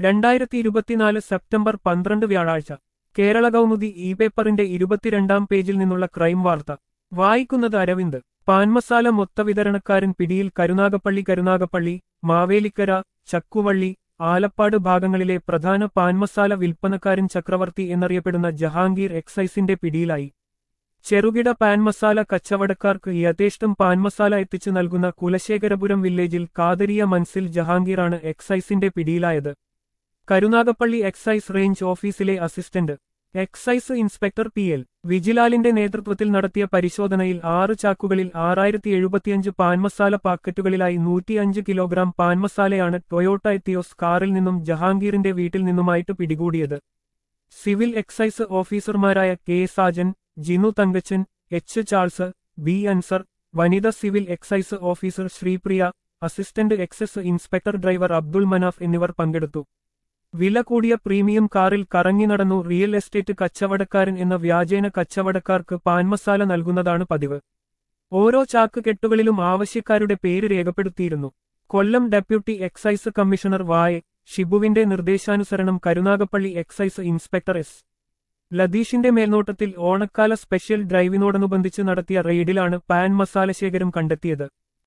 രണ്ടായിരത്തി ഇരുപത്തിനാല് സെപ്റ്റംബർ പന്ത്രണ്ട് വ്യാഴാഴ്ച കേരള കൗമുദി ഇ പേപ്പറിന്റെ ഇരുപത്തിരണ്ടാം പേജിൽ നിന്നുള്ള ക്രൈം വാർത്ത വായിക്കുന്നത് അരവിന്ദ് പാൻമസാല മൊത്തവിതരണക്കാരൻ പിടിയിൽ കരുനാഗപ്പള്ളി കരുനാഗപ്പള്ളി മാവേലിക്കര ചക്കുവള്ളി ആലപ്പാട് ഭാഗങ്ങളിലെ പ്രധാന പാൻമസാല വിൽപ്പനക്കാരൻ ചക്രവർത്തി എന്നറിയപ്പെടുന്ന ജഹാംഗീർ എക്സൈസിന്റെ പിടിയിലായി ചെറുകിട പാൻമസാല കച്ചവടക്കാർക്ക് യഥേഷ്ടം പാൻമസാല എത്തിച്ചു നൽകുന്ന കുലശേഖരപുരം വില്ലേജിൽ കാതരിയ മൻസിൽ ജഹാംഗീറാണ് എക്സൈസിന്റെ പിടിയിലായത് കരുനാഗപ്പള്ളി എക്സൈസ് റേഞ്ച് ഓഫീസിലെ assistant excise inspector P L വിജിലാലിന്റെ നേതൃത്വത്തിൽ നടത്തിയ പരിശോധനയിൽ ആറ് ചാക്കുകളിൽ ആറായിരത്തി എഴുപത്തിയഞ്ച് പാൻമസാല പാക്കറ്റുകളിലായി നൂറ്റിയഞ്ച് കിലോഗ്രാം പാൻമസാലയാണ് ടൊയോട്ട എത്തിയോസ് കാറിൽ നിന്നും ജഹാംഗീറിന്റെ വീട്ടിൽ നിന്നുമായിട്ട് പിടികൂടിയത് സിവിൽ എക്സൈസ് ഓഫീസർമാരായ K Sajan Jinu Thankachan H Charles B Ansar വനിത civil excise officer Sreepriya assistant excise inspector driver Abdul Manaf എന്നിവർ പങ്കെടുത്തു വില കൂടിയ പ്രീമിയം കാറിൽ കറങ്ങി നടന്നു റിയൽ എസ്റ്റേറ്റ് കച്ചവടക്കാരൻ എന്ന വ്യാജേന കച്ചവടക്കാർക്ക് പാൻമസാല നൽകുന്നതാണ് പതിവ് ഓരോ ചാക്ക് കെട്ടുകളിലും ആവശ്യക്കാരുടെ പേര് രേഖപ്പെടുത്തിയിരുന്നു കൊല്ലം ഡെപ്യൂട്ടി എക്സൈസ് കമ്മീഷണർ വായ ഷിബുവിന്റെ നിർദ്ദേശാനുസരണം കരുനാഗപ്പള്ളി എക്സൈസ് ഇൻസ്പെക്ടർ എസ് ലതീഷിന്റെ മേൽനോട്ടത്തിൽ ഓണക്കാല സ്പെഷ്യൽ ഡ്രൈവിനോടനുബന്ധിച്ച് നടത്തിയ റെയ്ഡിലാണ് പാൻ മസാല ശേഖരം കണ്ടെത്തിയത്